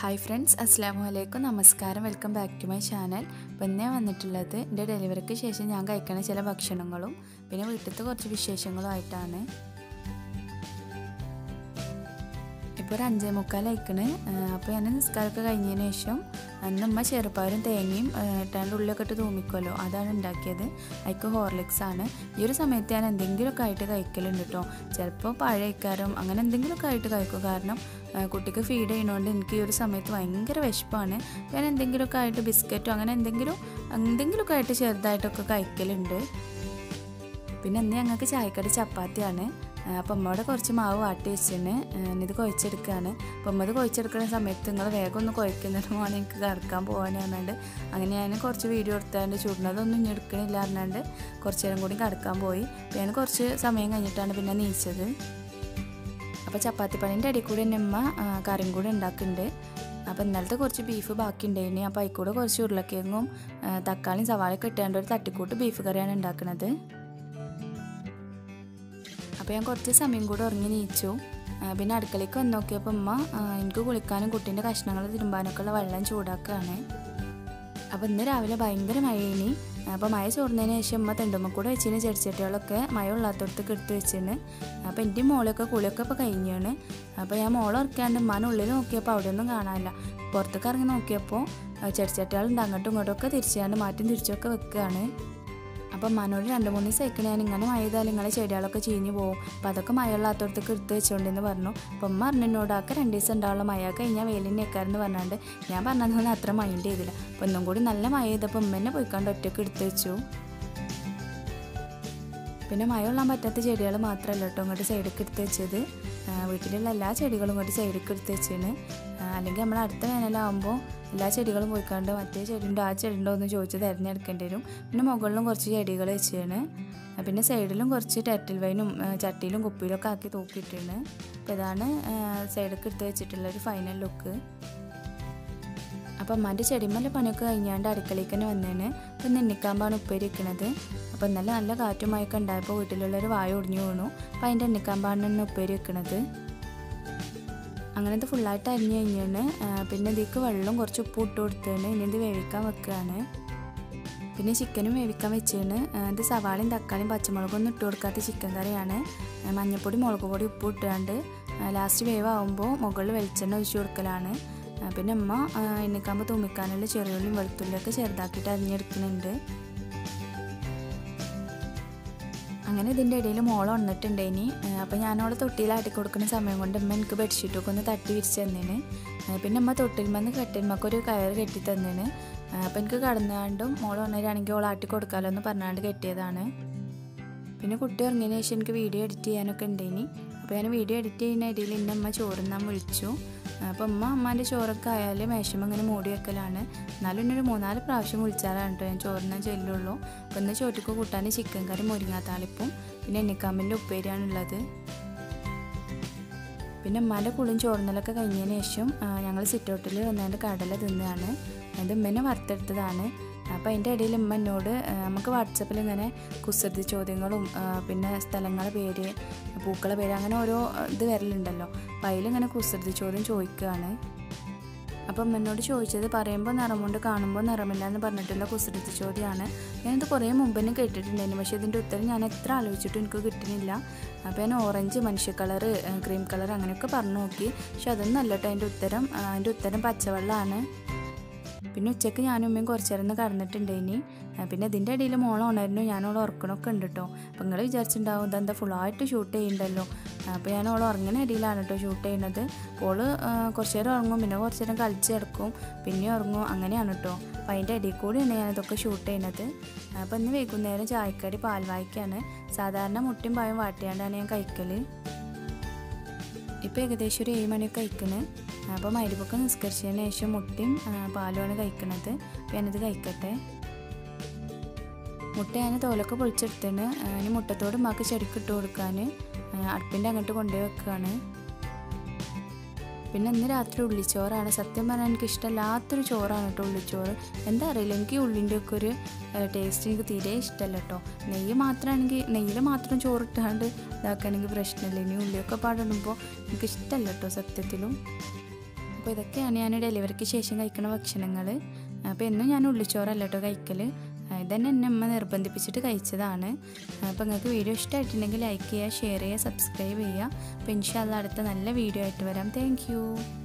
hi friends അസ്സാം വലൈക്കും നമസ്കാരം welcome back to my channel അപ്പോൾ ഇന്നേ വന്നിട്ടുള്ളത് എൻ്റെ ഡെലിവറിക്ക് ശേഷം ഞാൻ കഴിക്കുന്ന ചില ഭക്ഷണങ്ങളും പിന്നെ വീട്ടിലത്തെ കുറച്ച് വിശേഷങ്ങളും ആയിട്ടാണ് ഇപ്പോൾ ഒരു അഞ്ചേ മുക്കാലയക്കണ് അപ്പോൾ ഞാൻ നിസ്കാരമൊക്കെ കഴിഞ്ഞതിന് ശേഷം അന്ന് ഉമ്മ ചെറുപ്പയറും തേങ്ങയും ഇട്ടാണ്ട് ഉള്ളിലൊക്കെ ഇട്ട് തൂമിക്കുമല്ലോ അതാണ് ഉണ്ടാക്കിയത് അതിക്ക് ഹോർലിക്സ് ആണ് ഈ ഒരു സമയത്ത് ഞാൻ എന്തെങ്കിലുമൊക്കെ ആയിട്ട് കഴിക്കലുണ്ട് കേട്ടോ ചിലപ്പോൾ പഴയക്കാരും അങ്ങനെ എന്തെങ്കിലുമൊക്കെ ആയിട്ട് കഴിക്കും കാരണം കുട്ടിക്ക് ഫീഡ് ചെയ്യുന്നതുകൊണ്ട് എനിക്ക് ഈ ഒരു സമയത്ത് ഭയങ്കര വിശപ്പാണ് ഞാൻ എന്തെങ്കിലുമൊക്കെ ആയിട്ട് ബിസ്ക്കറ്റോ അങ്ങനെ എന്തെങ്കിലും എന്തെങ്കിലുമൊക്കെ ആയിട്ട് ചെറുതായിട്ടൊക്കെ കഴിക്കലുണ്ട് പിന്നെ അന്ന് ഞങ്ങൾക്ക് ചായക്കടി ചപ്പാത്തിയാണ് അപ്പം അമ്മയുടെ കുറച്ച് മാവ് വാട്ടി വെച്ചിന് ഇത് കുഴച്ചെടുക്കുകയാണ് അപ്പം അമ്മ ഇത് കുഴച്ചെടുക്കുന്ന സമയത്ത് നിങ്ങൾ വേഗം ഒന്ന് കുഴക്കുന്നതിന് പോകാൻ എനിക്ക് കറക്കാൻ പോകാൻ പറഞ്ഞാണ്ട് അങ്ങനെ ഞാൻ കുറച്ച് വീഡിയോ എടുത്താണ്ട് ചൂടുന്നതൊന്നും ഇനി എടുക്കണില്ല പറഞ്ഞാണ്ട് കുറച്ച് നേരം കൂടി കടക്കാൻ പോയി അപ്പം ഞാൻ കുറച്ച് സമയം കഴിഞ്ഞിട്ടാണ് പിന്നെ നീച്ചത് അപ്പോൾ ചപ്പാത്തി പണീൻ്റെ അടിയിൽ കൂടെ തന്നെ അമ്മ കറിയും കൂടെ ഉണ്ടാക്കുന്നുണ്ട് അപ്പോൾ ഇന്നലത്തെ കുറച്ച് ബീഫ് ബാക്കി ഉണ്ടായിന് അപ്പോൾ അതിൽ കുറച്ച് ഉരുളക്കിഴങ്ങും തക്കാളിയും സവാളയൊക്കെ ഇട്ടാണ്ട് ഒരു തട്ടിക്കൂട്ട് ബീഫ് കറിയാണ് ഉണ്ടാക്കുന്നത് അപ്പോൾ ഞാൻ കുറച്ച് സമയം കൂടെ ഉറങ്ങി നീച്ചു പിന്നെ അടുക്കളയ്ക്ക് വന്ന് നോക്കിയപ്പോൾ അമ്മ എനിക്ക് കുളിക്കാനും കുട്ടീൻ്റെ കഷ്ണങ്ങൾ തിരുമ്പാനൊക്കെ ഉള്ള വെള്ളം ചൂടാക്കുകയാണ് അപ്പോൾ ഇന്ന് രാവിലെ ഭയങ്കര മഴയിനി അപ്പോൾ മഴ ചോർന്നതിന് ശേഷം അമ്മ തെണ്ടുമ്മ കൂടെ വെച്ചിന് ചെടിച്ചട്ടികളൊക്കെ മഴ ഉള്ളാത്തടത്തേക്ക് എടുത്ത് വെച്ചിന് അപ്പോൾ എൻ്റെ മോളൊക്കെ കുളിയൊക്കെ ഇപ്പോൾ കഴിഞ്ഞാണ് അപ്പോൾ ഞാൻ മോളെ ഉറക്കാണ്ട് ഉമ്മാനെ ഉള്ളിൽ നോക്കിയപ്പോൾ അവിടെ ഒന്നും കാണാനില്ല പുറത്തേക്ക് ഇറങ്ങി നോക്കിയപ്പോൾ ചെടിച്ചട്ടികളുണ്ട് അങ്ങോട്ടും ഇങ്ങോട്ടും ഒക്കെ തിരിച്ചാണ്ട് മാറ്റും തിരിച്ചൊക്കെ വെക്കുകയാണ് അപ്പം അമ്മനോട് രണ്ട് മൂന്ന് സൈക്കിൾ ഞാൻ ഇങ്ങനെ മഴ ചെയ്താൽ നിങ്ങളെ ചെടികളൊക്കെ ചീഞ്ഞ് പോകും അപ്പം അതൊക്കെ മഴയുള്ളാത്തടത്തേക്ക് എടുത്ത് വെച്ചോണ്ടെന്ന് പറഞ്ഞു അപ്പം അമ്മ അറിഞ്ഞോട് ആക്കെ രണ്ട് ദിവസം ഉണ്ടാവുള്ള മഴ കഴിഞ്ഞാൽ വെയിലിനേക്കാരെന്ന് പറഞ്ഞാണ്ട് ഞാൻ പറഞ്ഞതൊന്നും അത്ര മൈൻഡ് ചെയ്തില്ല അപ്പം ഒന്നും കൂടി നല്ല മഴ ചെയ്തപ്പോൾ ഉമ്മ തന്നെ പോയിക്കാണ്ട് ഒറ്റയ്ക്ക് എടുത്ത് വെച്ചു പിന്നെ മഴ കൊള്ളാൻ പറ്റാത്ത ചെടികൾ മാത്രമല്ല കേട്ടോ ഇങ്ങോട്ട് സൈഡിലേക്ക് എടുത്ത് വെച്ചത് വീട്ടിലുള്ള എല്ലാ ചെടികളും ഇങ്ങോട്ട് സൈഡിലേക്ക് എടുത്ത് വെച്ചാണ് അല്ലെങ്കിൽ നമ്മൾ അടുത്ത വേനലാകുമ്പോൾ എല്ലാ ചെടികളും പോയിക്കാണ്ട് മറ്റേ ചെടി ഉണ്ടോ ആ ചെടി ഉണ്ടോ എന്ന് ചോദിച്ച് തിരഞ്ഞെടുക്കേണ്ടി വരും പിന്നെ മുകളിലും കുറച്ച് ചെടികൾ വെച്ചാണ് പിന്നെ സൈഡിലും കുറച്ച് ടെറ്റിൽ വൈനും ചട്ടിയിലും കുപ്പിയിലൊക്കെ ആക്കി തൂക്കിയിട്ടുണ്ട് അപ്പോൾ ഇതാണ് സൈഡിലേക്ക് എടുത്ത് വെച്ചിട്ടുള്ള ഒരു ഫൈനൽ ലുക്ക് അപ്പം അമ്മാൻ്റെ ചെടിമല്ല പണിയൊക്കെ കഴിഞ്ഞാണ്ട് അടുക്കളയ്ക്ക് തന്നെ വന്നേന് അപ്പം നെണ്ണിക്കാമ്പാണ് ഉപ്പേരി വെക്കണത് അപ്പം ഇന്നലെ നല്ല കാറ്റും മഴയൊക്കെ ഉണ്ടായപ്പോൾ വീട്ടിലുള്ളൊരു വായ ഒടിഞ്ഞു വീണു അപ്പം അതിൻ്റെ എണ്ണിക്കാമ്പാണ് തന്നെ ഉപ്പേരി വെക്കണത് അങ്ങനത്തെ ഫുള്ളായിട്ട് അരിഞ്ഞു കഴിഞ്ഞാണ് പിന്നെ ഇതിക്ക് വെള്ളം കുറച്ച് ഉപ്പ് ഇട്ട് കൊടുത്തതാണ് ഇനി ഇത് വേവിക്കാൻ വെക്കുകയാണ് പിന്നെ ചിക്കനും വേവിക്കാൻ വെച്ചാണ് ഇത് സവാളയും തക്കാളിയും പച്ചമുളകും ഒന്നും ഇട്ട് കൊടുക്കാത്ത ചിക്കൻ കറിയാണ് മഞ്ഞൾപ്പൊടി മുളക് പൊടി ഉപ്പ് ഇട്ടാണ്ട് ലാസ്റ്റ് വേവാകുമ്പോൾ മുകളിൽ വെളിച്ചെണ്ണ ഒഴിച്ചു കൊടുക്കലാണ് പിന്നെ അമ്മ എണ്ണിക്കാമ്പോൾ തുമ്മിക്കാനുള്ള ചെറിയുള്ളിയും വെളുത്തുള്ളിയൊക്കെ ചെറുതാക്കിയിട്ട് അരിഞ്ഞെടുക്കുന്നുണ്ട് അങ്ങനെ ഇതിൻ്റെ ഇടയിൽ മോളെ വന്നിട്ടുണ്ട് ഇനി അപ്പോൾ ഞാനവളെ തൊട്ടിയിലാട്ടി കൊടുക്കുന്ന സമയം കൊണ്ട് അമ്മ എനിക്ക് ബെഡ്ഷീറ്റൊക്കെ ഒന്ന് തട്ടി വിരിച്ച് തന്നേന് പിന്നെ അമ്മ തൊട്ടിൽമെന്ന് കെട്ടിന്മക്ക് ഒരു കയർ കെട്ടി തന്നേന് അപ്പോൾ എനിക്ക് കടന്നുകൊണ്ടും മോളെ വന്നവരാണെങ്കിൽ ഓൾ ആട്ടി കൊടുക്കാമല്ലോ എന്ന് പറഞ്ഞാണ്ട് കെട്ടിയതാണ് പിന്നെ കുട്ടി ഇറങ്ങിയതിന് ശേഷം എനിക്ക് വീഡിയോ എഡിറ്റ് ചെയ്യാനൊക്കെ ഉണ്ടേനി അപ്പോൾ ഞാൻ വീഡിയോ എഡിറ്റ് ചെയ്യുന്ന ഇടയിൽ എൻ്റെ അമ്മ ചോറുന്നാൻ വിളിച്ചു അപ്പോൾ അമ്മ അമ്മാൻ്റെ ചോറൊക്കെ ആയാൽ മേശം ഇങ്ങനെ മൂടി വെക്കലാണ് എന്നാലും എന്നൊരു മൂന്നാല് പ്രാവശ്യം വിളിച്ചാലാണ് കേട്ടോ ഞാൻ ചോറിനാൻ ചെല്ലുള്ളൂ അപ്പോൾ ഇന്ന് ചോറ്റക്ക് കൂട്ടാൻ ചിക്കൻ കറി മുരിങ്ങാത്താളിപ്പും പിന്നെ എണ്ണിക്കാമ്പിൻ്റെ ഉപ്പേരിയാണുള്ളത് പിന്നെ അമ്മാൻ്റെ കുളിയും ചോറുന്നലൊക്കെ കഴിഞ്ഞതിന് ശേഷം ഞങ്ങൾ സിറ്റൗട്ടിൽ വന്നതിൻ്റെ കടല തിന്നതാണ് അത് ഉമ്മനെ വറുത്തെടുത്തതാണ് അപ്പോൾ അതിൻ്റെ ഇടയിൽ ഉമ്മ എന്നോട് നമുക്ക് വാട്സപ്പിൽ ഇങ്ങനെ കുസൃതി ചോദ്യങ്ങളും പിന്നെ സ്ഥലങ്ങളുടെ പേര് പൂക്കളെ പേര് അങ്ങനെ ഓരോ ഇത് വരലുണ്ടല്ലോ അപ്പോൾ അതിലിങ്ങനെ കുസൃതി ചോദ്യം ചോദിക്കുകയാണ് അപ്പം എന്നോട് ചോദിച്ചത് പറയുമ്പോൾ നിറമുണ്ട് കാണുമ്പോൾ നിറമില്ല എന്ന് പറഞ്ഞിട്ടുള്ള കുസൃതി ചോദ്യമാണ് ഞാനിത് കുറേ മുമ്പ് തന്നെ കേട്ടിട്ടുണ്ടായിരുന്നു പക്ഷേ ഇതിൻ്റെ ഉത്തരം ഞാൻ എത്ര ആലോചിച്ചിട്ടും എനിക്ക് കിട്ടുന്നില്ല അപ്പോൾ ഞാൻ ഓറഞ്ച് മനുഷ്യ കളർ ക്രീം കളർ അങ്ങനെയൊക്കെ പറഞ്ഞു നോക്കി പക്ഷെ അതൊന്നും അല്ല കേട്ടോ അതിൻ്റെ ഉത്തരം അതിൻ്റെ ഉത്തരം പച്ചവെള്ളമാണ് പിന്നെ ഉച്ചയ്ക്ക് ഞാനും ഉമ്മയും കുറച്ച് നേരം കടന്നിട്ടുണ്ട് ഇനി പിന്നെ ഇതിൻ്റെ ഇടയിൽ മോളെ ഉണരുന്നു ഞാനോളെ ഉറക്കണമൊക്കെ ഉണ്ട് കേട്ടോ അപ്പം നിങ്ങൾ വിചാരിച്ചിട്ടുണ്ടാവും ഇതെന്താ ഫുള്ളായിട്ട് ഷൂട്ട് ചെയ്യുന്നുണ്ടല്ലോ അപ്പോൾ ഞാൻ ഓളെ ഉറങ്ങുന്ന ഇടയിലാണ് കേട്ടോ ഷൂട്ട് ചെയ്യുന്നത് അപ്പോൾ കുറച്ച് നേരം ഉറങ്ങും പിന്നെ കുറച്ച് നേരം കളിച്ച് കിടക്കും പിന്നെ ഉറങ്ങും അങ്ങനെയാണ് കേട്ടോ അപ്പോൾ അതിൻ്റെ ഇടയിൽ കൂടിയാണ് ഞാനിതൊക്കെ ഷൂട്ട് ചെയ്യുന്നത് അപ്പോൾ ഇന്ന് വൈകുന്നേരം ചായക്കടി പാൽവായ്ക്കാണ് സാധാരണ മുട്ടിയും പായും വാട്ടിയാണ്ടാണ് ഞാൻ കഴിക്കൽ ഇപ്പോൾ ഏകദേശം ഒരു ഏഴ് മണിയൊക്കെ കഴിക്കുന്നത് അപ്പോൾ മരുപ്പൊക്കെ നിസ്കരിച്ചതിന് ശേഷം മുട്ടയും പാലുമാണ് കഴിക്കുന്നത് അപ്പോൾ ഞാനിത് കഴിക്കട്ടെ മുട്ട ഞാൻ തോലൊക്കെ പൊളിച്ചെടുത്തിന് ഇനി മുട്ടത്തോട് ഉമ്മാക്ക് ചെടിക്ക് ഇട്ട് കൊടുക്കാൻ അടുപ്പിൻ്റെ അങ്ങോട്ട് കൊണ്ടുപോയി വെക്കുകയാണ് പിന്നെ ഇന്ന് രാത്രി ഉള്ളിച്ചോറാണ് സത്യം പറഞ്ഞാൽ എനിക്ക് ഇഷ്ടമല്ലാത്തൊരു ചോറാണ് കേട്ടോ ഉള്ളിച്ചോറ് എന്താ അറിയില്ല എനിക്ക് ഉള്ളിൻ്റെ ഒക്കെ ഒരു ടേസ്റ്റ് എനിക്ക് തീരെ ഇഷ്ടമല്ല കേട്ടോ നെയ്യ് മാത്രമാണെങ്കിൽ നെയ്യിൽ മാത്രം ചോറിട്ടാണ്ട് ഇതാക്കുകയാണെങ്കിൽ പ്രശ്നമില്ല ഇനി ഉള്ളിയൊക്കെ പാടിടുമ്പോൾ എനിക്ക് ഇഷ്ടമല്ല കേട്ടോ സത്യത്തിലും അപ്പോൾ ഇതൊക്കെയാണ് ഞാൻ ഡെലിവറിക്ക് ശേഷം കഴിക്കുന്ന ഭക്ഷണങ്ങൾ അപ്പോൾ എന്നും ഞാൻ ഉള്ളിച്ചോറല്ല കേട്ടോ കഴിക്കൽ ഇതന്നെ എന്നെ അമ്മ നിർബന്ധിപ്പിച്ചിട്ട് കഴിച്ചതാണ് അപ്പോൾ നിങ്ങൾക്ക് വീഡിയോ ഇഷ്ടമായിട്ടുണ്ടെങ്കിൽ ലൈക്ക് ചെയ്യുക ഷെയർ ചെയ്യുക സബ്സ്ക്രൈബ് ചെയ്യുക അപ്പോൾ ഇൻഷാല്ല അടുത്ത നല്ല വീഡിയോ ആയിട്ട് വരാം താങ്ക്